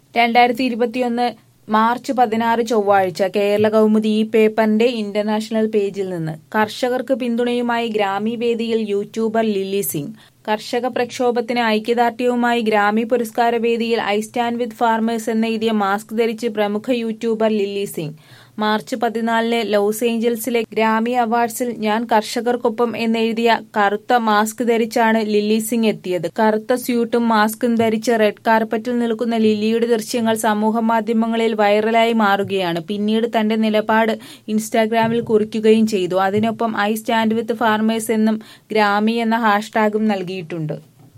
രണ്ടായിരത്തി ഇരുപത്തിയൊന്ന് മാർച്ച് പതിനാറ് ചൊവ്വാഴ്ച കേരള കൗമുദി ഈ പേപ്പറിന്റെ ഇന്റർനാഷണൽ പേജിൽ നിന്ന് കർഷകർക്ക് പിന്തുണയുമായി ഗ്രാമി വേദിയിൽ യൂട്യൂബർ ലില്ലി സിംഗ് കർഷക പ്രക്ഷോഭത്തിന് ഐക്യദാർഢ്യവുമായി ഗ്രാമി പുരസ്കാര വേദിയിൽ ഐ സ്റ്റാൻഡ് വിത്ത് ഫാർമേഴ്സ് എന്നെഴുതിയ മാസ്ക് ധരിച്ച് പ്രമുഖ യൂട്യൂബർ ലില്ലി സിംഗ് മാർച്ച് പതിനാലിന് ലോസ് ഏഞ്ചൽസിലെ ഗ്രാമി അവാർഡ്സിൽ ഞാൻ കർഷകർക്കൊപ്പം എന്നെഴുതിയ കറുത്ത മാസ്ക് ധരിച്ചാണ് ലില്ലി സിംഗ് എത്തിയത് കറുത്ത സ്യൂട്ടും മാസ്കും ധരിച്ച് റെഡ് കാർപ്പറ്റിൽ നിൽക്കുന്ന ലില്ലിയുടെ ദൃശ്യങ്ങൾ സമൂഹ മാധ്യമങ്ങളിൽ വൈറലായി മാറുകയാണ് പിന്നീട് തന്റെ നിലപാട് ഇൻസ്റ്റാഗ്രാമിൽ കുറിക്കുകയും ചെയ്തു അതിനൊപ്പം ഐ സ്റ്റാൻഡ് വിത്ത് ഫാർമേഴ്സ് എന്നും ഗ്രാമി എന്ന ഹാഷ്ടാഗും നൽകിയിട്ടുണ്ട്